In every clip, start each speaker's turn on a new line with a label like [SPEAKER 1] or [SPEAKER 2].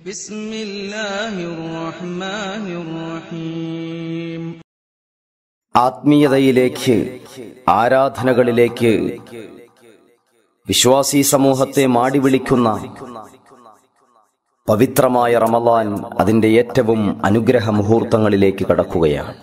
[SPEAKER 1] بسم الله الرحمن الرحيم
[SPEAKER 2] ആത്മീയതയിലേക്ക് ആരാധനകളിലേക്ക് വിശ്വാസി സമൂഹത്തെ മാടി വിളിക്കുന്ന പവിത്രമായ റമലാൻ അതിന്റെ ഏറ്റവും അനുഗ്രഹ മുഹൂർത്തങ്ങളിലേക്ക് കടക്കുകയാണ്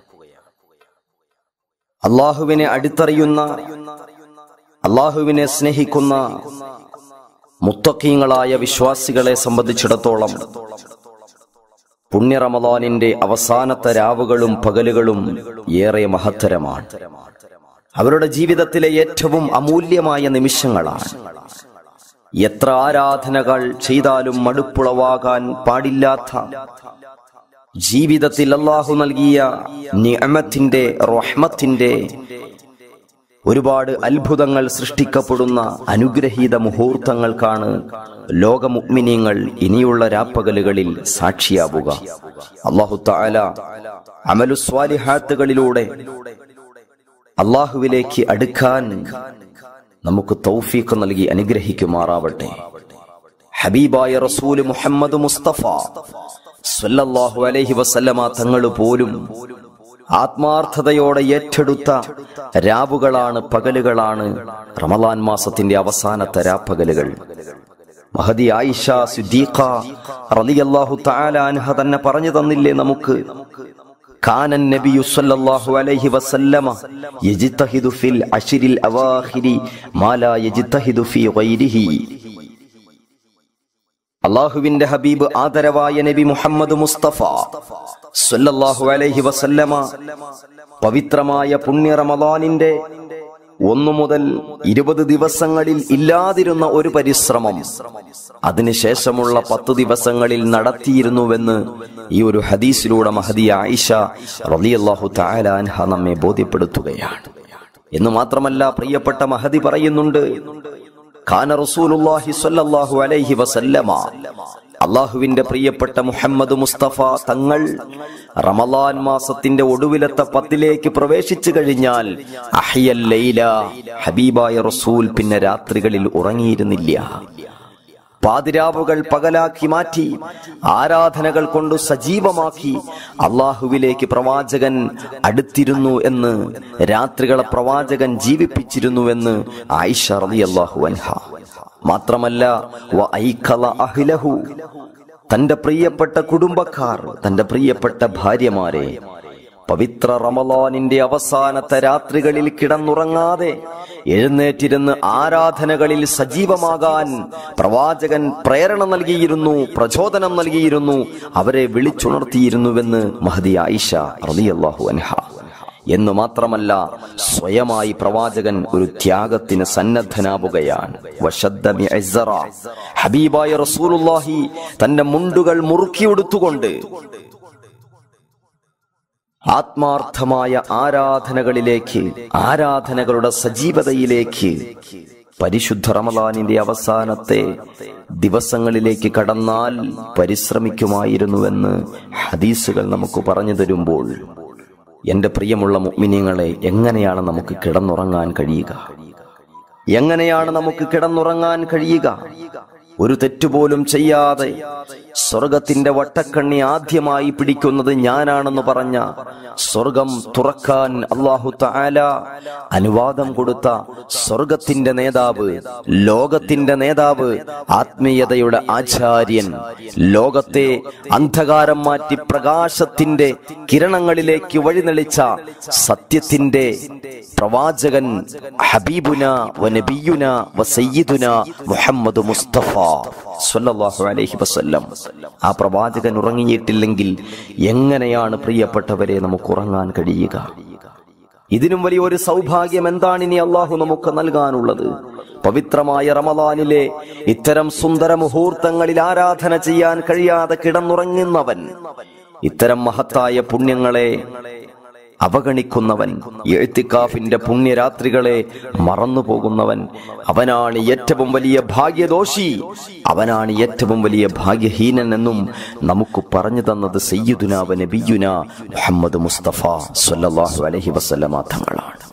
[SPEAKER 2] അള്ളാഹുവിനെ അടുത്തറിയുന്ന അള്ളാഹുവിനെ സ്നേഹിക്കുന്ന മുത്തക്കീങ്ങളായ വിശ്വാസികളെ സംബന്ധിച്ചിടത്തോളം പുണ്യ റമദാനിന്റെ അവസാനത്തെ രാവുകളും പകലുകളും ഏറെ മഹത്തരമാണ് അവരുടെ ജീവിതത്തിലെ ഏറ്റവും അമൂല്യമായ നിമിഷങ്ങളാണ് എത്ര ആരാധനകൾ ചെയ്താലും മടുപ്പുളവാകാൻ പാടില്ലാത്ത ജീവിതത്തിൽ അള്ളാഹു നൽകിയ നിയമത്തിന്റെ റഹ്മത്തിന്റെ ഒരുപാട് അത്ഭുതങ്ങൾ സൃഷ്ടിക്കപ്പെടുന്ന അനുഗ്രഹീത മുഹൂർത്തങ്ങൾക്കാണ് ലോകമുഗ്മിനീങ്ങൾ ഇനിയുള്ള രാപ്പകലുകളിൽ സാക്ഷിയാവുക അള്ളാഹു താല അമലുസ്വാലിഹാത്തുകളിലൂടെ അള്ളാഹുവിലേക്ക് അടുക്കാൻ നമുക്ക് തൗഫീഖ് നൽകി അനുഗ്രഹിക്കുമാറാവട്ടെ ഹബീബായ റസൂല് മുഹമ്മദ് മുസ്തഫ സല്ലല്ലാഹു അലൈഹി വസല്ലമ തങ്ങൾ പോലും ആത്മാർത്ഥതയോടെ ഏറ്റെടുത്ത രാവുകളാണ് പകലുകളാണ് റമലാൻ മാസത്തിന്റെ അവസാനത്തെ രാപ്പകലുകൾ മഹദി ആയിഷ സിദ്ദീഖ റളിയല്ലാഹു തആല അൻഹ തന്നെ പറഞ്ഞു തന്നില്ലേ നമുക്ക് كان النبي صلى الله عليه وسلم يجتهد في العشر الأواخر ما لا يجتهد في غيره അള്ളാഹുവിന്റെ ഹബീബ് ആദരവായ നബി മുഹമ്മദ് മുസ്തഫ സല്ലല്ലാഹു അലൈഹി വസല്ലമ പവിത്രമായ പുണ്യ റമദാനിന്റെ ഒന്നു മുതൽ ഇരുപത് ദിവസങ്ങളിൽ ഇല്ലാതിരുന്ന ഒരു പരിശ്രമം അതിനുശേഷമുള്ള പത്തു ദിവസങ്ങളിൽ നടത്തിയിരുന്നുവെന്ന് ഈ ഒരു ഹദീസിലൂടെ മഹദി ആയിഷ റളിയല്ലാഹു തആല അൻഹ നമ്മെ ബോധ്യപ്പെടുത്തുകയാണ് എന്ന് മാത്രമല്ല പ്രിയപ്പെട്ട മഹദി പറയുന്നുണ്ട് ഖാന റസൂലുള്ളാഹി സ്വല്ലല്ലാഹു അലൈഹി വസല്ലമ അള്ളാഹുവിന്റെ പ്രിയപ്പെട്ട മുഹമ്മദ് മുസ്തഫ തങ്ങൾ റമലാൻ മാസത്തിന്റെ ഒടുവിലത്തെ പത്തിലേക്ക് പ്രവേശിച്ചു കഴിഞ്ഞാൽ അഹ്യൽ ലൈല ഹബീബായ റസൂൽ പിന്നെ രാത്രികളിൽ ഉറങ്ങിയിരുന്നില്ല പാതിരാവുകൾ പകലാക്കി മാറ്റി ആരാധനകൾ കൊണ്ട് സജീവമാക്കി അള്ളാഹുവിലേക്ക് പ്രവാചകൻ അടുത്തിരുന്നു എന്ന് രാത്രികളെ പ്രവാചകൻ ജീവിപ്പിച്ചിരുന്നുവെന്ന് ആയിഷ റളിയല്ലാഹു അൻഹ മാത്രമല്ല വ ഐഖല അഹ്ലഹു തന്റെ പ്രിയപ്പെട്ട കുടുംബക്കാർ തന്റെ പ്രിയപ്പെട്ട ഭാര്യമാരെ പവിത്ര റമലാനിന്റെ അവസാനത്തെ രാത്രികളിൽ കിടന്നുറങ്ങാതെ എഴുന്നേറ്റിരുന്ന് ആരാധനകളിൽ സജീവമാകാൻ പ്രവാചകൻ പ്രേരണ നൽകിയിരുന്നു പ്രചോദനം നൽകിയിരുന്നു അവരെ വിളിച്ചുണർത്തിയിരുന്നുവെന്ന് മഹദി ആയിഷ റളിയല്ലാഹു അൻഹ എന്ന് മാത്രമല്ല സ്വയമായി പ്രവാചകൻ ഒരു ത്യാഗത്തിന് സന്നദ്ധനാവുകയാണ് വശദ്ദ മിഅസ്സറ. ഹബീബായ റസൂലുള്ളാഹി തന്റെ മുണ്ടുകൾ മുറുക്കിയെടുത്തുകൊണ്ട് ആത്മാർത്ഥമായ ആരാധനകളിലേക്ക് ആരാധനകളുടെ സജീവതയിലേക്ക് പരിശുദ്ധ റമദാനിന്റെ അവസാനത്തെ ദിവസങ്ങളിലേക്ക് കടന്നാൽ പരിശ്രമിക്കുമായിരുന്നുവെന്ന് ഹദീസുകൾ നമുക്ക് പറഞ്ഞു തരുമ്പോൾ എന്റെ പ്രിയമുള്ള മുഅ്മിനീങ്ങളെ എങ്ങനെയാണ് നമുക്ക് കിടന്നുറങ്ങാൻ കഴിയുക എങ്ങനെയാണ് നമുക്ക് കിടന്നുറങ്ങാൻ കഴിയുക ഒരു തെറ്റുപോലും ചെയ്യാതെ സ്വർഗത്തിന്റെ വട്ടക്കണ്ണി ആദ്യമായി പിടിക്കുന്നത് ഞാനാണെന്ന് പറഞ്ഞ സ്വർഗം തുറക്കാൻ അള്ളാഹു തആല അനുവാദം കൊടുത്ത സ്വർഗത്തിന്റെ നേതാവ് ലോകത്തിന്റെ നേതാവ് ആത്മീയതയുടെ ആചാര്യൻ ലോകത്തെ അന്ധകാരം മാറ്റി പ്രകാശത്തിന്റെ കിരണങ്ങളിലേക്ക് വഴിതെളിച്ച സത്യത്തിന്റെ പ്രവാചകൻ ഹബീബുന വ നബിയുന വ സയ്യിദുന മുഹമ്മദ് മുസ്തഫ സ്വല്ലല്ലാഹു അലൈഹി വസല്ലം ആ പ്രവാചകൻ ഉറങ്ങിയിട്ടില്ലെങ്കിൽ എങ്ങനെയാണ് പ്രിയപ്പെട്ടവരെ നമുക്ക് ഉറങ്ങാൻ കഴിയുക ഇതിനും വലിയ ഒരു സൗഭാഗ്യം എന്താണ് ഇനി അള്ളാഹു നമുക്ക് നൽകാനുള്ളത് പവിത്രമായ റമദാനിലെ ഇത്തരം സുന്ദര മുഹൂർത്തങ്ങളിൽ ആരാധന ചെയ്യാൻ കഴിയാതെ കിടന്നുറങ്ങുന്നവൻ ഇത്തരം മഹത്തായ പുണ്യങ്ങളെ അവഗണിക്കുന്നവൻ എഴുത്തിക്കാഫിന്റെ പുണ്യരാത്രികളെ മറന്നു പോകുന്നവൻ അവനാണ് ഏറ്റവും വലിയ ഭാഗ്യദോഷി അവനാണ് ഏറ്റവും വലിയ ഭാഗ്യഹീനൻ എന്നും നമുക്ക് പറഞ്ഞു തന്നത് സയ്യിദുന വ നബിയുന മുഹമ്മദ് മുസ്തഫ സല്ലല്ലാഹു അലൈഹി വസല്ലമ തങ്ങളാണ്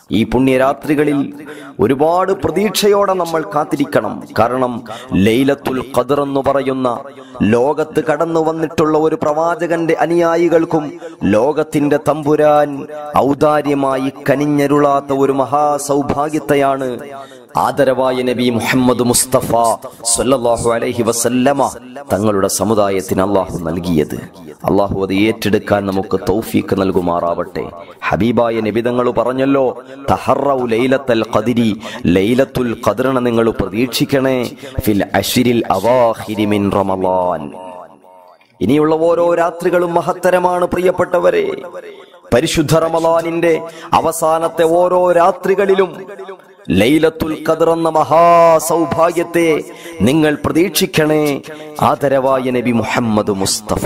[SPEAKER 2] ഈ പുണ്യരാത്രികളിൽ ഒരുപാട് പ്രതീക്ഷയോടെ നമ്മൾ കാത്തിരിക്കണം കാരണം ലൈലത്തുൽ ഖദർ എന്ന് പറയുന്ന ലോകത്ത് കടന്നു വന്നിട്ടുള്ള ഒരു പ്രവാചകന്റെ അനുയായികൾക്കും ലോകത്തിന്റെ തമ്പുരാൻ ഔദാര്യമായി കനിഞ്ഞരുളാത്ത ഒരു മഹാസൗഭാഗ്യത്തെയാണ് ആദരവായ നബി മുഹമ്മദ് മുസ്തഫ സല്ലല്ലാഹു അലൈഹി വസല്ലമ തങ്ങളുടെ സമുദായത്തിന് അള്ളാഹു നൽകിയത് അള്ളാഹു അത് ഏറ്റെടുക്കാൻ നമുക്ക് തൗഫീക്ക് നൽകുമാറാവട്ടെ ഹബീബായ നബി തങ്ങൾ പറഞ്ഞല്ലോ തഹറൗ ലൈലത്തൽ ഖദിരി ലൈലത്തുൽ ഖദറിനെ നിങ്ങൾ പ്രതീക്ഷിക്കണേ ഫിൽ അശ്രിൽ അവാഹിരി മിൻ റമളാൻ ഇനിയുള്ള ഓരോ രാത്രികളും മഹത്തരമാണ് പ്രിയപ്പെട്ടവരെ പരിശുദ്ധ റമലാനിന്റെ അവസാനത്തെ ഓരോ രാത്രികളിലും ലൈലത്തുൽ ഖദർ എന്ന മഹാസൗഭാഗ്യത്തെ നിങ്ങൾ പ്രതീക്ഷിക്കണേ ആദരവായ നബി മുഹമ്മദ് മുസ്തഫ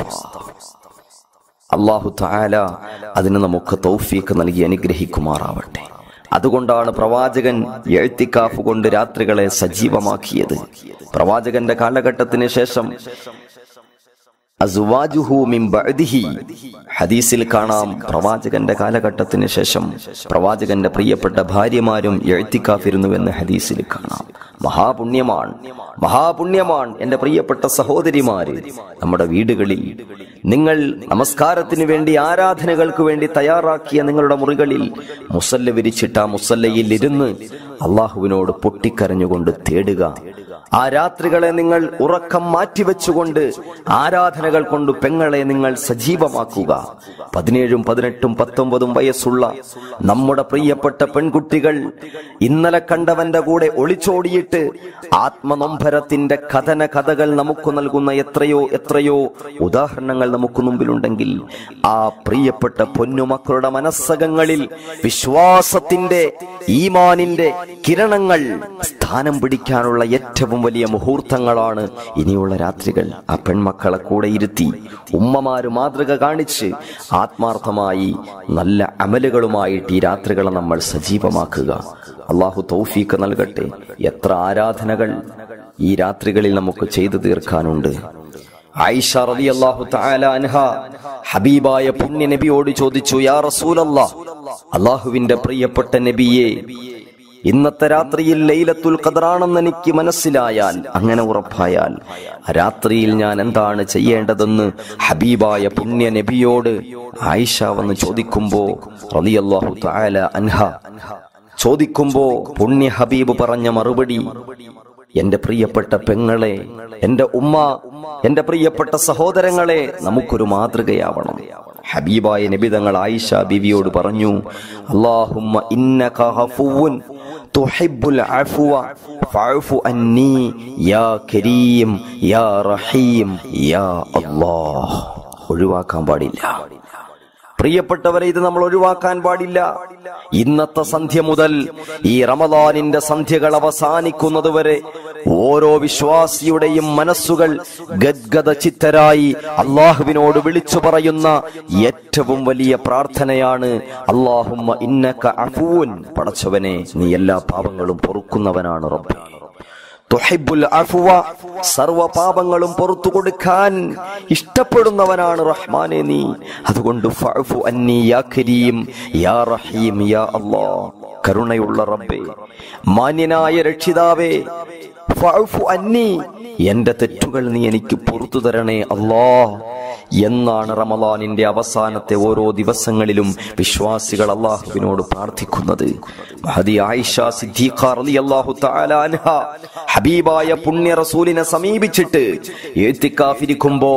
[SPEAKER 2] അള്ളാഹു താല അതിന് നമുക്ക് തൗഫീക്ക് നൽകി അനുഗ്രഹിക്കുമാറാവട്ടെ അതുകൊണ്ടാണ് പ്രവാചകൻ എഴുത്തിക്കാഫ് കൊണ്ട് രാത്രികളെ സജീവമാക്കിയത് പ്രവാചകന്റെ കാലഘട്ടത്തിന് ശേഷം അസുവാജുഹു മിൻ ബഅദിഹി ഹദീസിൽ കാണാം പ്രവാചകന്റെ കാലഘട്ടത്തിന് ശേഷം പ്രവാചകന്റെ പ്രിയപ്പെട്ട ഭാര്യമാരും എഴുത്തിക്കാഫിരുന്നുവെന്ന് ഹദീസിൽ കാണാം മഹാപുണ്യമാണ് മഹാപുണ്യമാണ് എന്റെ പ്രിയപ്പെട്ട സഹോദരിമാര് നമ്മുടെ വീടുകളിൽ നിങ്ങൾ നമസ്കാരത്തിന് വേണ്ടി ആരാധനകൾക്ക് വേണ്ടി തയ്യാറാക്കിയ നിങ്ങളുടെ മുറികളിൽ മുസല്ല വിരിച്ചിട്ട ആ മുസല്ലയിൽ ഇരുന്ന് അള്ളാഹുവിനോട് പൊട്ടിക്കരഞ്ഞുകൊണ്ട് തേടുക ആ രാത്രികളെ നിങ്ങൾ ഉറക്കം മാറ്റിവെച്ചുകൊണ്ട് ആരാധനകൾ കൊണ്ട് പെങ്ങളെ നിങ്ങൾ സജീവമാക്കുക പതിനേഴും പതിനെട്ടും പത്തൊമ്പതും വയസ്സുള്ള നമ്മുടെ പ്രിയപ്പെട്ട പെൺകുട്ടികൾ ഇന്നലെ കണ്ടവന്റെ കൂടെ ഒളിച്ചോടിയിട്ട് ആത്മനൊമ്പരത്തിന്റെ കഥന കഥകൾ നമുക്ക് നൽകുന്ന എത്രയോ എത്രയോ ഉദാഹരണങ്ങൾ നമുക്ക് മുമ്പിലുണ്ടെങ്കിൽ ആ പ്രിയപ്പെട്ട പൊന്നുമക്കളുടെ മനസ്സകങ്ങളിൽ വിശ്വാസത്തിന്റെ ഈമാനിന്റെ കിരണങ്ങൾ സ്ഥാനം പിടിക്കാനുള്ള ഏറ്റവും വലിയ മുഹൂർത്തങ്ങളാണ് ഇനിയുള്ള രാത്രികൾ ആ പെൺമക്കളെ കൂടെ ഇരുത്തി ഉമ്മമാര് മാതൃക കാണിച്ച് ആത്മാർത്ഥമായി നല്ല അമലുകളുമായിട്ട് ഈ രാത്രികളെ നമ്മൾ സജീവമാക്കുക അള്ളാഹു തൗഫീക്ക് നൽകട്ടെ എത്ര ആരാധനകൾ ഈ രാത്രികളിൽ നമുക്ക് ചെയ്തു തീർക്കാനുണ്ട് ആയിഷ റളിയല്ലാഹു തആല അൻഹ ഹബീബായ പുണ്യ നബിയോട് ചോദിച്ചു യാ റസൂലല്ലാ അള്ളാഹുവിന്റെ പ്രിയപ്പെട്ട നബിയെ ഇന്നത്തെ രാത്രിയിൽ ലൈലത്തുൽ ഖദറാണെന്ന് എനിക്ക് മനസ്സിലായാൽ അങ്ങനെ ഉറപ്പായാൽ ആ രാത്രിയിൽ ഞാൻ എന്താണ് ചെയ്യേണ്ടതെന്ന് ഹബീബായ പുണ്യ നബിയോട് ആയിഷ വന്ന് ചോദിക്കുമ്പോ റളിയല്ലാഹു തആല അൻഹ ചോദിക്കുമ്പോ പുണ്യ ഹബീബ് പറഞ്ഞ മറുപടി എന്റെ പ്രിയപ്പെട്ട പെങ്ങളെ എന്റെ ഉമ്മ എന്റെ പ്രിയപ്പെട്ട സഹോദരങ്ങളെ നമുക്കൊരു മാതൃകയാവണം ഹബീബായ നബിതങ്ങൾ ആയിഷ ബിവിയോട് പറഞ്ഞു അല്ലാഹുമ്മ ഇന്നക ഗഫൂൻ തുഹിബ്ബുൽ അഫ്വ ഫഅഫു അന്നി യാ കരീം യാ റഹീം യാ അല്ലാഹ് ഒഴിവാക്കാൻ പാടില്ല പ്രിയപ്പെട്ടവരെ ഇത് നമ്മൾ ഒഴിവാക്കാൻ പാടില്ല ഇന്നത്തെ സന്ധ്യ മുതൽ ഈ റമദാനിന്റെ സന്ധ്യകൾ അവസാനിക്കുന്നത് വരെ ഓരോ വിശ്വാസിയുടെയും മനസ്സുകൾ ഗദ്ഗത ചിത്തരായി അള്ളാഹുവിനോട് വിളിച്ചു പറയുന്ന ഏറ്റവും വലിയ പ്രാർത്ഥനയാണ് അള്ളാഹുമ്മ ഇന്നക അഫൂൻ പടച്ചവനെ നീ എല്ലാ പാപങ്ങളും പൊറുക്കുന്നവനാണ് റബ്ബേ തുഹിബ്ബുൽ അഫ്വ സർവ പാപങ്ങളും പുറത്തു കൊടുക്കാൻ ഇഷ്ടപ്പെടുന്നവനാണ് റഹ്മാനെ നീ അതുകൊണ്ട് ഫഅഫു അന്നി യാ കരീം യാ റഹീം യാ അല്ലാ കരുണയുള്ള റബ്ബേ മാന്യനായ രക്ഷിതാവേ ഫഅഫു അന്നി എന്റെ തെറ്റുകൾ നീ എനിക്ക് പുറത്തു തരണേ അല്ലാ എന്നാണ് റമലാനിന്റെ അവസാനത്തെ ഓരോ ദിവസങ്ങളിലും വിശ്വാസികൾ അള്ളാഹുവിനോട് പ്രാർത്ഥിക്കുന്നത് മഹദി ആയിഷ സിദ്ദീഖ റളിയല്ലാഹു തആല അൻഹ ഹബീബായ പുണ്യ റസൂലിനെ സമീപിച്ചിട്ട് എഴുത്തിക്കാഫിരിക്കുമ്പോ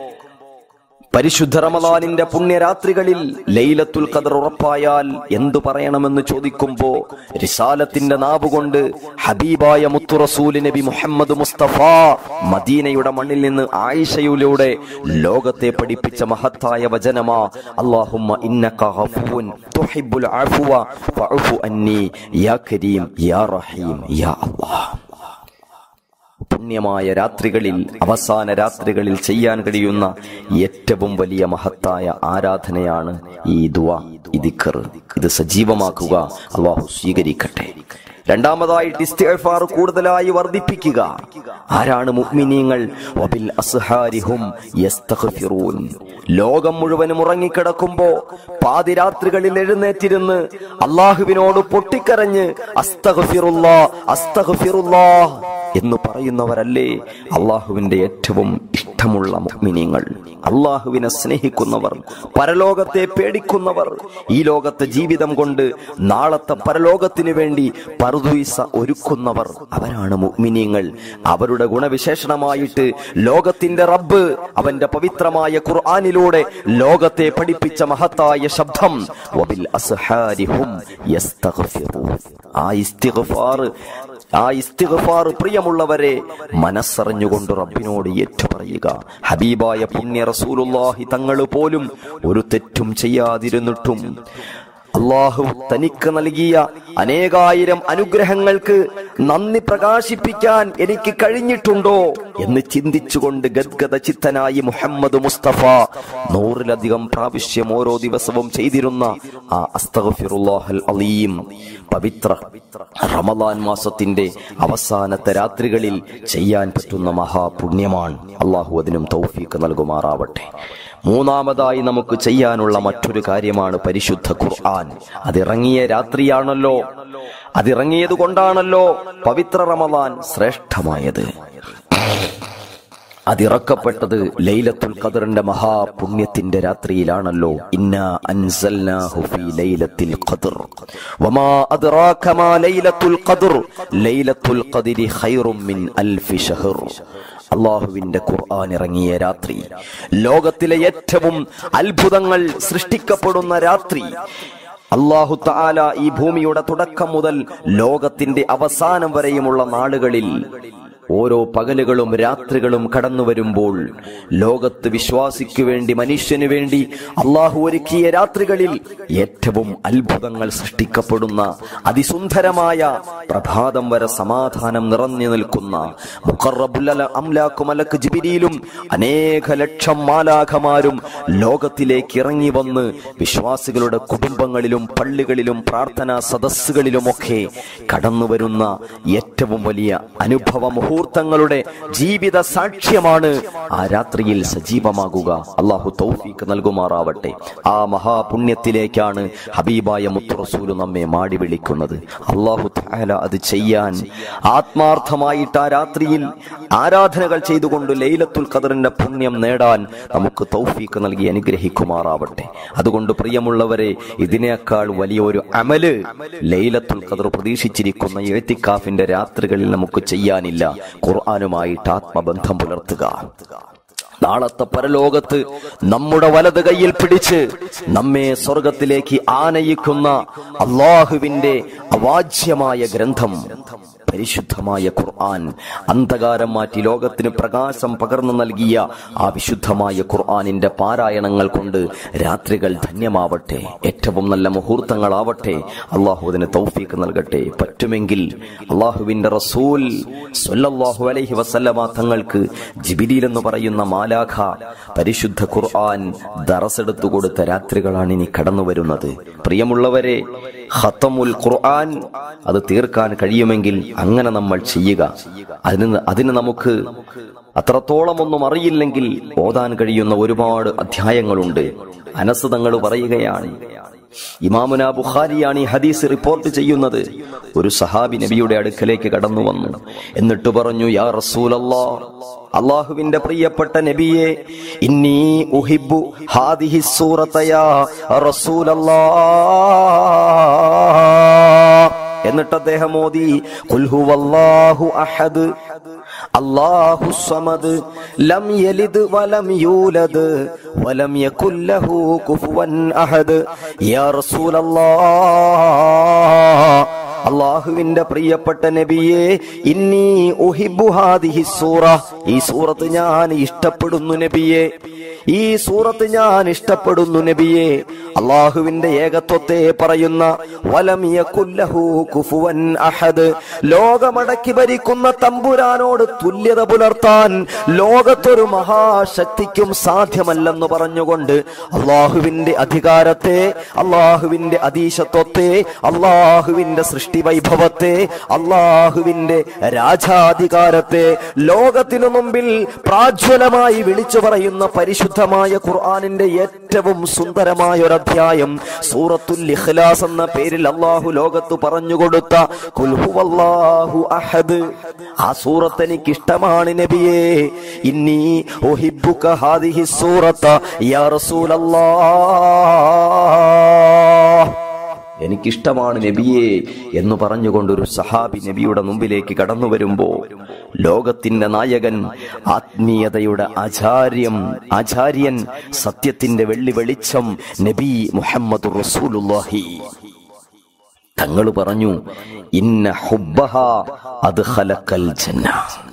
[SPEAKER 2] പരിശുദ്ധ റമലാനിന്റെ പുണ്യരാത്രികളിൽ ലൈലത്തുൽ ഖദർ ഉറപ്പായാൽ എന്തു പറയണമെന്ന് ചോദിക്കുമ്പോ റിസാലത്തിന്റെ നാവുകൊണ്ട് ഹബീബായ മുത്തു റസൂൽ നബി മുഹമ്മദ് മുസ്തഫ മദീനയുടെ മണ്ണിൽ നിന്ന് ആയിഷയിലൂടെ ലോകത്തെ പഠിപ്പിച്ച മഹത്തായ വചനമാ അല്ലാഹുമ്മ ഇന്നക ഗഫൂൻ തുഹിബ്ബുൽ അഫ്വ ഫഅഫു അന്നി യാ കരീം യാ റഹീം യാ അല്ലാഹ് പുണ്യമായ രാത്രികളിൽ അവസാന രാത്രികളിൽ ചെയ്യാൻ കഴിയുന്ന ഏറ്റവും വലിയ മഹത്തായ ആരാധനയാണ് ഈ ദുവ ഈ ദിക്കർ ഇത് സജീവമാക്കുക അള്ളാഹു സ്വീകരിക്കട്ടെ രണ്ടാമതായിട്ട് ഇസ്തിഗ്ഫാർ കൂടുതലായി വർദ്ധിപ്പിക്കുക ആരാണ് മുഅ്മിനീങ്ങൾ വബിൽ അസ്ഹാരിഹും യസ്തഗ്ഫിറൂൻ ലോകം മുഴുവനും ഉറങ്ങിക്കിടക്കുമ്പോ പാതിരാത്രികളിൽ എഴുന്നേറ്റിരുന്ന് അള്ളാഹുവിനോട് പൊട്ടിക്കരഞ്ഞ് അസ്തഗ്ഫിറുല്ലാ അസ്തഗ്ഫിറുല്ലാ എന്ന് പറയുന്നവരല്ലേ അള്ളാഹുവിന്റെ ഏറ്റവും ഇഷ്ടമുള്ള മുഅ്മിനീങ്ങൾ അള്ളാഹുവിനെ സ്നേഹിക്കുന്നവർ പരലോകത്തെ പേടിക്കുന്നവർ ഈ ലോകത്തെ ജീവിതം കൊണ്ട് നാളത്തെ പരലോകത്തിന് വേണ്ടി പറുദുയിസ ഒരുക്കുന്നവർ അവരാണ് മുഅ്മിനീങ്ങൾ അവരുടെ ഗുണവിശേഷണമായിട്ട് ലോകത്തിന്റെ റബ്ബ് അവന്റെ പവിത്രമായ ഖുർആനിലൂടെ ലോകത്തെ പഠിപ്പിച്ച മഹത്തായ ശബ്ദം വബിൽ അസ്ഹാരിഹും യസ്തഗ്ഫിറൂൻ ആ ഇസ്തിഗ്ഫാർ ആ ഇസ്തിഗ്ഫാർ പ്രിയമുള്ളവരെ മനസ്സറിഞ്ഞുകൊണ്ട് റബ്ബിനോട് ഏറ്റുപറയുക ഹബീബായ പുണ്യ റസൂലുള്ളാഹി തങ്ങൾ പോലും ഒരു തെറ്റും ചെയ്യാതിരുന്നിട്ടും അള്ളാഹു തനിക്ക് നൽകിയ അനേകായിരം അനുഗ്രഹങ്ങൾക്ക് നന്ദി പ്രകാശിപ്പിക്കാൻ എനിക്ക് കഴിഞ്ഞിട്ടുണ്ടോ എന്ന് ചിന്തിച്ചുകൊണ്ട് ഗദ്ഗത ചിത്തനായി മുഹമ്മദ് മുസ്തഫ നൂറിലധികം പ്രാവശ്യം ഓരോ ദിവസവും ചെയ്തിരുന്ന ആ അസ്തഗ്ഫിറുല്ലാഹൽ അലീം പവിത്ര റമദാൻ മാസത്തിന്റെ അവസാനത്തെ രാത്രികളിൽ ചെയ്യാൻ പറ്റുന്ന മഹാപുണ്യമാണ് അള്ളാഹു അതിനും തൗഫീക്ക് നൽകുമാറാവട്ടെ മൂന്നാമതായി നമുക്ക് ചെയ്യാനുള്ള മറ്റൊരു കാര്യമാണ് പരിശുദ്ധ ഖുർആൻ അതിറങ്ങിയ രാത്രിയാണല്ലോ അതിറങ്ങിയത് കൊണ്ടാണല്ലോ പവിത്ര റമദാൻ ശ്രേഷ്ഠമായത് അതിറക്കപ്പെട്ടത് ലൈലത്തുൽ ഖദറിന്റെ മഹാപുണ്യത്തിന്റെ രാത്രിയിലാണല്ലോ ഇന്നാ അൻസൽനാഹു ഫീ ലൈലത്തിൽ ഖദർ വമാ അദ്റാക മാ ലൈലത്തുൽ ഖദർ ലൈലത്തുൽ ഖദരി ഖൈറും മിൻ അൽഫി ഷഹർ അള്ളാഹുവിന്റെ ഖുർആൻ ഇറങ്ങിയ രാത്രി ലോകത്തിലെ ഏറ്റവും അത്ഭുതങ്ങൾ സൃഷ്ടിക്കപ്പെടുന്ന രാത്രി അള്ളാഹു താല ഈ ഭൂമിയുടെ തുടക്കം മുതൽ ലോകത്തിന്റെ അവസാനം വരെയുമുള്ള നാളുകളിൽ ഓരോ പകലുകളും രാത്രികളും കടന്നു വരുമ്പോൾ ലോകത്ത് വിശ്വാസിക്കു വേണ്ടി മനുഷ്യന് വേണ്ടി അള്ളാഹു ഒരുക്കിയ രാത്രികളിൽ ഏറ്റവും അത്ഭുതങ്ങൾ സൃഷ്ടിക്കപ്പെടുന്ന അതിസുന്ദരമായ പ്രഭാതം വരെ സമാധാനം നിറഞ്ഞു നിൽക്കുന്ന മുഖറബുൽ അംലാക്കു മലക്ക് ജിബിരിയിലും അനേക ലക്ഷം മാലാഖമാരും ലോകത്തിലേക്ക് ഇറങ്ങി വന്ന് വിശ്വാസികളുടെ കുടുംബങ്ങളിലും പള്ളികളിലും പ്രാർത്ഥനാ സദസ്സുകളിലുമൊക്കെ കടന്നു വരുന്ന ഏറ്റവും വലിയ അനുഭവ മുഹൂർത്തങ്ങളുടെ ജീവിത സാക്ഷ്യമാണ് ആ രാത്രിയിൽ സജീവമാകുക അള്ളാഹു തൗഫീക്ക് നൽകുമാറാവട്ടെ ആ മഹാപുണ്യത്തിലേക്കാണ് ഹബീബായ മുത്തുറസൂല് നമ്മെ മാടി വിളിക്കുന്നത് അള്ളാഹു താല അത് ചെയ്യാൻ ആത്മാർത്ഥമായിട്ട് ആ രാത്രിയിൽ ആരാധനകൾ ചെയ്തുകൊണ്ട് ലൈലത്തുൽ ഖദറിന്റെ പുണ്യം നേടാൻ നമുക്ക് തൗഫീക്ക് നൽകി അനുഗ്രഹിക്കുമാറാവട്ടെ അതുകൊണ്ട് പ്രിയമുള്ളവരെ ഇതിനേക്കാൾ വലിയൊരു അമല് ലൈലത്തുൽ ഖദർ പ്രതീക്ഷിച്ചിരിക്കുന്ന എഴുത്തിക്കാഫിന്റെ രാത്രികളിൽ നമുക്ക് ചെയ്യാനില്ല ഖുർആാനുമായിട്ട് ആത്മബന്ധം പുലർത്തുക നാളത്തെ പരലോകത്ത് നമ്മുടെ വലത് കയ്യിൽ പിടിച്ച് നമ്മെ സ്വർഗത്തിലേക്ക് ആനയിക്കുന്ന അള്ളാഹുവിന്റെ അവാച്യമായ ഗ്രന്ഥം പരിശുദ്ധമായ ഖുർആൻ അന്ധകാരം മാറ്റി ലോകത്തിന് പ്രകാശം പകർന്നു നൽകിയ ആ വിശുദ്ധമായ ഖുർആനിന്റെ പാരായണങ്ങൾ കൊണ്ട് രാത്രികൾ ധന്യമാവട്ടെ ഏറ്റവും നല്ല മുഹൂർത്തങ്ങളാവട്ടെ അള്ളാഹു അതിന് തൗഫീക്ക് നൽകട്ടെ പറ്റുമെങ്കിൽ അള്ളാഹുവിന്റെ റസൂൽ സല്ലല്ലാഹു അലൈഹി വസല്ലമ തങ്ങൾക്ക് ജിബിലിൽ എന്ന് പറയുന്ന മാലാഖ പരിശുദ്ധ ഖുർആൻ ദറസെടുത്തു കൊടുത്ത രാത്രികളാണ് ഇനി കടന്നു വരുന്നത് പ്രിയമുള്ളവരെ ഖത്തമുൽ ഖുർആൻ അത് തീർക്കാൻ കഴിയുമെങ്കിൽ അങ്ങനെ നമ്മൾ ചെയ്യുക അതിന് അതിന് നമുക്ക് അത്രത്തോളം ഒന്നും അറിയില്ലെങ്കിൽ ഓതാൻ കഴിയുന്ന ഒരുപാട് അധ്യായങ്ങളുണ്ട് അനസ് തങ്ങൾ പറയുകയാണ് ഇമാമുന ബുഖാരിയാണ് ഈ ഹദീസ് റിപ്പോർട്ട് ചെയ്യുന്നത് ഒരു സഹാബി നബിയുടെ അടുക്കലേക്ക് കടന്നു വന്നു എന്നിട്ട് പറഞ്ഞു യാ റസൂലല്ലാ അള്ളാഹുവിന്റെ പ്രിയപ്പെട്ട നബിയെ ഇന്നീ ഉഹിബു ഹാദിഹി സൂറത്തയാ റസൂലല്ലാ എന്നിട്ട് അദ്ദേഹം മോദി കുൽഹുവല്ലാഹു അഹദ് അല്ലാഹു സമദ് ലം യലിദ് വലം യൂലദ് വലം യകുല്ലഹു കുഫുവൻ അഹദ് യാ റസൂലല്ലാഹ് അള്ളാഹുവിന്റെ പ്രിയപ്പെട്ട നബിയെ ഇന്നി ഉഹിബു ഹാദിഹി സൂറ ഈ സൂറത്ത് ഞാൻ ഇഷ്ടപ്പെടുന്നു നബിയെ ഈ സൂറത്ത് ഞാൻ ഇഷ്ടപ്പെടുന്നു നബിയെ അള്ളാഹുവിന്റെ ഏകത്വത്തെ പറയുന്ന വലം യകുല്ലഹു കുഫുവൻ അഹദ് ലോകമടക്കി ഭരിക്കുന്ന തമ്പുരാനോട് തുല്യത പുലർത്താൻ ലോകത്തൊരു മഹാശക്തിക്കും സാധ്യമല്ലെന്ന് പറഞ്ഞുകൊണ്ട് അള്ളാഹുവിന്റെ അധികാരത്തെ അള്ളാഹുവിന്റെ അതീശത്വത്തെ അള്ളാഹുവിന്റെ സൃഷ്ടി വൈഭവത്തെ അള്ളാഹുവിന്റെ രാജാധികാരത്തെ ലോകത്തിനു മുമ്പിൽ പ്രാജ്വലമായി വിളിച്ചു പറയുന്ന പരിശുദ്ധമായ ഖുർആാനിന്റെ ഏറ്റവും സുന്ദരമായ ഒരു അധ്യായം സൂറത്തുൽ ഇഖ്ലാസ് എന്ന പേരിൽ അള്ളാഹു ലോകത്ത് പറഞ്ഞുകൊടുത്ത ഖുൽ ഹുവല്ലാഹു അഹദ് ആ സൂറത്ത് എനിക്ക് ഇഷ്ടമാണ് നബിയേ ഇന്നി ഉഹിബ്ബുക ഹാദിഹി സൂറത്ത യാ റസൂലല്ലാഹ് എനിക്കിഷ്ടമാണ് നബിയെ എന്ന് പറഞ്ഞുകൊണ്ടൊരു സഹാബി നബിയുടെ മുമ്പിലേക്ക് കടന്നു വരുമ്പോ ലോകത്തിന്റെ നായകൻ ആത്മീയതയുടെ ആചാര്യം ആചാര്യൻ സത്യത്തിന്റെ വെള്ളി വെളിച്ചം നബി മുഹമ്മദ് റസൂലുള്ളാഹി തങ്ങൾ പറഞ്ഞു ഇന്ന ഹുബ്ബഹ അത് ഖലക്കൽ ജന്ന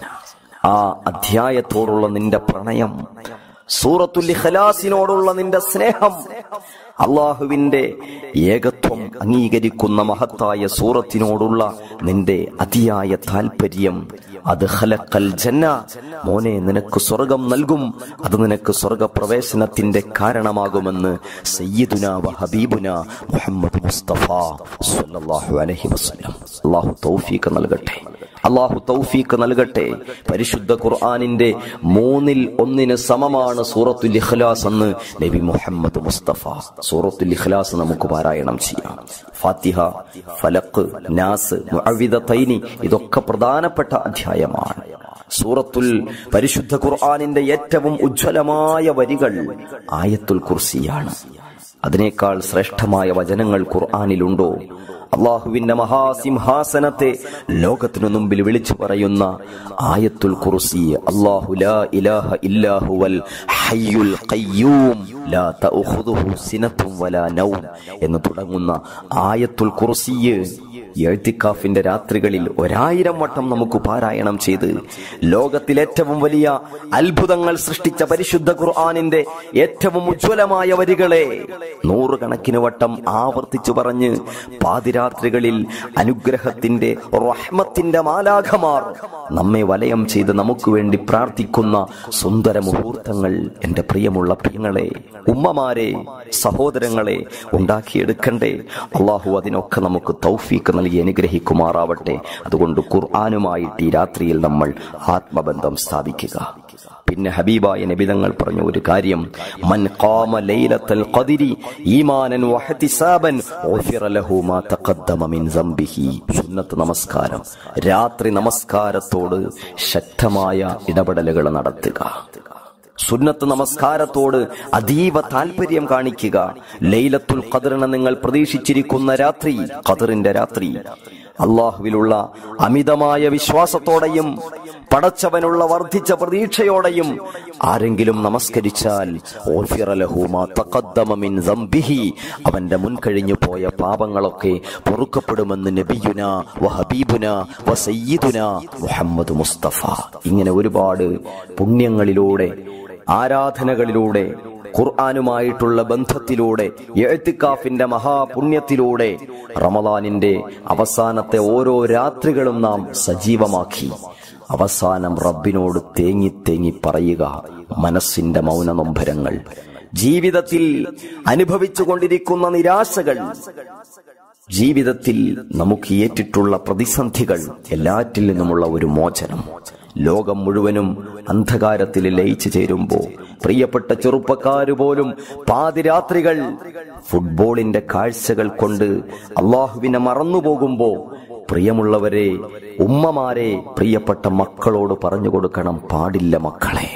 [SPEAKER 2] ആ അധ്യായത്തോടുള്ള നിന്റെ പ്രണയം സൂറത്തുൽ ഇഖ്ലാസിനോടുള്ള നിന്റെ സ്നേഹം അള്ളാഹുവിന്റെ ഏകത്വം അംഗീകരിക്കുന്ന മഹത്തായ സൂറത്തിനോടുള്ള നിന്റെ അതിയായ താല്പര്യം അത് ഖലക്കൽ ജന്ന മോനെ നിനക്ക് സ്വർഗം നൽകും അത് നിനക്ക് സ്വർഗപ്രവേശനത്തിന്റെ കാരണമാകുമെന്ന് സയ്യിദുന വ ഹബീബുന മുഹമ്മദ് മുസ്തഫ സല്ലല്ലാഹു അലൈഹി വസല്ലം അള്ളാഹു തൗഫീഖ് നൽകട്ടെ അള്ളാഹു തൗഫീഖ് നൽകട്ടെ പരിശുദ്ധ ഖുർആാനിന്റെ മൂന്നിൽ ഒന്നിന് സമമാണ് സൂറത്തുൽ ഇഖ്ലാസ് എന്ന് നബി മുഹമ്മദ് മുസ്തഫ സൂറത്തുൽ ഇഖ്ലാസ് നമുക്ക് പാരായണം ചെയ്യാം ഫാത്തിഹ ഫലഖ് നാസ് മുഅവ്വിദത്തൈനി ഇതൊക്കെ പ്രധാനപ്പെട്ട അധ്യായമാണ് സൂറത്തുൽ പരിശുദ്ധ ഖുർആാനിന്റെ ഏറ്റവും ഉജ്ജ്വലമായ വരികൾ ആയത്തുൽ കുർസിയാണ് അതിനേക്കാൾ ശ്രേഷ്ഠമായ വചനങ്ങൾ ഖുർആാനിലുണ്ടോ അള്ളാഹുവിന്റെ മഹാസിംഹാസനത്തെ ലോകത്തിനു മുമ്പിൽ വിളിച്ചു പറയുന്ന ആയത്തുൽ കുർസി അല്ലാഹു ലാ ഇലാഹ ഇല്ലാഹുവൽ ഹയ്യുൽ ഖയ്യൂം ലാ തഅഖുദുഹു സിനത്തും വലാ നൗം എന്ന് തുടങ്ങുന്ന ആയത്തുൽ കുർസിയ് എഴുത്തിക്കാഫിന്റെ രാത്രികളിൽ ഒരായിരം വട്ടം നമുക്ക് പാരായണം ചെയ്ത് ലോകത്തിൽ ഏറ്റവും വലിയ അത്ഭുതങ്ങൾ സൃഷ്ടിച്ച പരിശുദ്ധ ഖുർആാനിന്റെ ഏറ്റവും ഉജ്ജ്വലമായ വരികളെ നൂറുകണക്കിന് വട്ടം ആവർത്തിച്ചു പറഞ്ഞ് പാതിരാത്രികളിൽ അനുഗ്രഹത്തിന്റെ റഹ്മത്തിന്റെ മാലാഖമാർ നമ്മെ വലയം ചെയ്ത് നമുക്ക് വേണ്ടി പ്രാർത്ഥിക്കുന്ന സുന്ദര മുഹൂർത്തങ്ങൾ എന്റെ പ്രിയമുള്ള പ്രിയങ്ങളെ ഉമ്മമാരെ സഹോദരങ്ങളെ ഉണ്ടാക്കിയെടുക്കണ്ടേ അള്ളാഹു അതിനൊക്കെ നമുക്ക് തൗഫീക്ക് നൽകി അനുഗ്രഹിക്കുമാറാവട്ടെ അതുകൊണ്ട് ഖുർആാനുമായിട്ട് ഈ രാത്രിയിൽ നമ്മൾ ആത്മബന്ധം സ്ഥാപിക്കുക പിന്നെ ഹബീബായ നബിതങ്ങൾ പറഞ്ഞ ഒരു കാര്യം മൻ ഖാമ ലൈലത്തൽ ഖദ്രി ഈമാനൻ വഹ്തിസാബൻ ഉഫിറ ലഹു മാ തഖദ്ദമ മിൻ സംബിഹി സുന്നത്ത് നമസ്കാരം രാത്രി നമസ്കാരത്തോട് ശക്തമായ ഇടപെടലുകൾ നടത്തുക സുന്നത്ത് നമസ്കാരത്തോട് അതീവ താല്പര്യം കാണിക്കുക ലൈലത്തുൽ ഖദറിനെ നിങ്ങൾ പ്രതീക്ഷിച്ചിരിക്കുന്ന രാത്രി ഖദറിന്റെ രാത്രി അള്ളാഹുവിലുള്ള അമിതമായ വിശ്വാസത്തോടെയും പടച്ചവനുള്ള വർദ്ധിച്ച പ്രതീക്ഷയോടെയും ആരെങ്കിലും നമസ്കരിച്ചാൽ ഓഫിറ ലഹു മാ തഖദ്ദമ മിൻ ദംബിഹി അവന്റെ മുൻകഴിഞ്ഞു പോയ പാപങ്ങളൊക്കെ പൊറുക്കപ്പെടുമെന്ന് നബിയുന വ ഹബീബുന വ സയ്യിദുന മുഹമ്മദ് മുസ്തഫ ഇങ്ങനെ ഒരുപാട് പുണ്യങ്ങളിലൂടെ ആരാധനകളിലൂടെ ഖുർആാനുമായിട്ടുള്ള ബന്ധത്തിലൂടെ എഴുത്തിക്കാഫിന്റെ മഹാപുണ്യത്തിലൂടെ റമദാനിന്റെ അവസാനത്തെ ഓരോ രാത്രികളും നാം സജീവമാക്കി അവസാനം റബ്ബിനോട് തേങ്ങി തേങ്ങി പറയുക മനസ്സിന്റെ മൗനനൊമ്പരങ്ങൾ ജീവിതത്തിൽ അനുഭവിച്ചു കൊണ്ടിരിക്കുന്ന നിരാശകൾ ജീവിതത്തിൽ നമുക്ക് ഏറ്റിട്ടുള്ള പ്രതിസന്ധികൾ എല്ലാറ്റിൽ നിന്നുമുള്ള ഒരു മോചനം ലോകം മുഴുവനും അന്ധകാരത്തിൽ ലയിച്ചു ചേരുമ്പോ പ്രിയപ്പെട്ട ചെറുപ്പക്കാര് പോലും പാതിരാത്രികൾ ഫുട്ബോളിന്റെ കാഴ്ചകൾ കൊണ്ട് അള്ളാഹുവിനെ മറന്നുപോകുമ്പോ പ്രിയമുള്ളവരെ ഉമ്മമാരെ പ്രിയപ്പെട്ട മക്കളോട് പറഞ്ഞു കൊടുക്കണം പാടില്ല മക്കളെ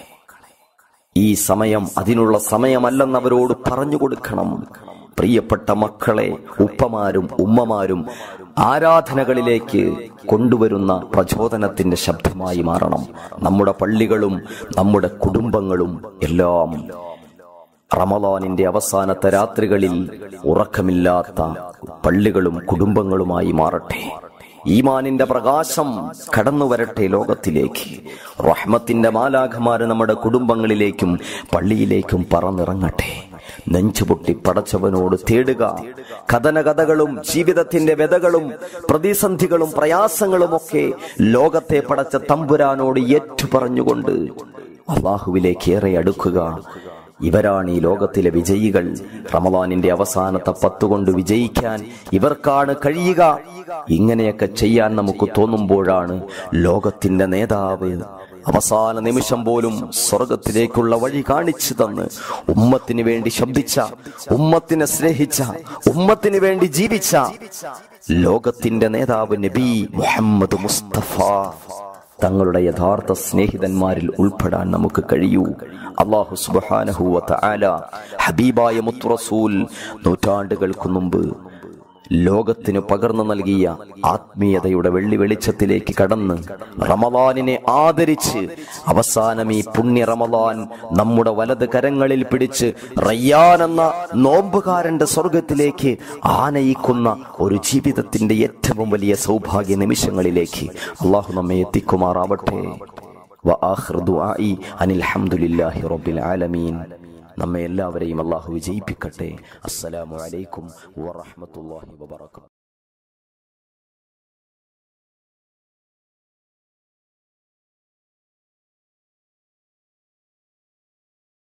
[SPEAKER 2] ഈ സമയം അതിനുള്ള സമയമല്ലെന്നവരോട് പറഞ്ഞു കൊടുക്കണം പ്രിയപ്പെട്ട മക്കളെ ഉപ്പമാരും ഉമ്മമാരും ആരാധനകളിലേക്ക് കൊണ്ടുവരുന്ന പ്രചോദനത്തിന്റെ ശബ്ദമായി മാറണം നമ്മുടെ പള്ളികളും നമ്മുടെ കുടുംബങ്ങളും എല്ലാം റമദാനിന്റെ അവസാനത്തെ രാത്രികളിൽ ഉറക്കമില്ലാത്ത പള്ളികളും കുടുംബങ്ങളുമായി മാറട്ടെ ഈമാനിന്റെ പ്രകാശം കടന്നു വരട്ടെ ലോകത്തിലേക്ക് റഹ്മത്തിന്റെ മാലാഖമാര് നമ്മുടെ കുടുംബങ്ങളിലേക്കും പള്ളിയിലേക്കും പറന്നിറങ്ങട്ടെ നെഞ്ചുപൊട്ടി പടച്ചവനോട് തേടുക കഥന കഥകളും ജീവിതത്തിന്റെ വ്യതകളും പ്രതിസന്ധികളും പ്രയാസങ്ങളും ഒക്കെ ലോകത്തെ പടച്ച തമ്പുരാനോട് ഏറ്റു പറഞ്ഞുകൊണ്ട് അള്ളാഹുവിലേക്ക് ഏറെ അടുക്കുക ഇവരാണ് ഈ ലോകത്തിലെ വിജയികൾ റമദാനിന്റെ അവസാനത്തെ പത്തുകൊണ്ട് വിജയിക്കാൻ ഇവർക്കാണ് കഴിയുക ഇങ്ങനെയൊക്കെ ചെയ്യാൻ നമുക്ക് തോന്നുമ്പോഴാണ് ലോകത്തിന്റെ നേതാവ് അവസാന നിമിഷം പോലും സ്വർഗത്തിലേക്കുള്ള വഴി കാണിച്ചു തന്ന് ഉമ്മത്തിന് വേണ്ടി ശബ്ദിച്ച ഉമ്മത്തിനെ സ്നേഹിച്ച ഉമ്മത്തിന് വേണ്ടി ജീവിച്ച ലോകത്തിന്റെ നേതാവ് നബി മുഹമ്മദ് മുസ്തഫ തങ്ങളുടെ യഥാർത്ഥ സ്നേഹിതന്മാരിൽ ഉൾപ്പെടാൻ നമുക്ക് കഴിയൂ അള്ളാഹു സുബാനഹുവ ആല ഹബീബായ മുത്തുറസൂൽ നൂറ്റാണ്ടുകൾക്ക് മുമ്പ് ലോകത്തിന് പകർന്നു നൽകിയ ആത്മീയതയുടെ വെള്ളി വെളിച്ചത്തിലേക്ക് കടന്ന് റമദാനിനെ ആദരിച്ച് അവസാനം ഈ പുണ്യ റമദാൻ നമ്മുടെ വലത് കരങ്ങളിൽ പിടിച്ച് റയ്യാൻ എന്ന നോമ്പുകാരന്റെ സ്വർഗത്തിലേക്ക് ആനയിക്കുന്ന ഒരു ജീവിതത്തിന്റെ ഏറ്റവും വലിയ സൗഭാഗ്യ നിമിഷങ്ങളിലേക്ക് അള്ളാഹു നമ്മെ എത്തിക്കുമാറാവട്ടെ വആഖിറു ദുആഇ അനിൽ ഹംദുലില്ലാഹി റബ്ബിൽ ആലമീൻ നമ്മെ എല്ലാവരെയും അള്ളാഹു വിജയിപ്പിക്കട്ടെ അസ്സലാമു അലൈക്കും വറഹ്മത്തുള്ളാഹി വബറകാതുഹു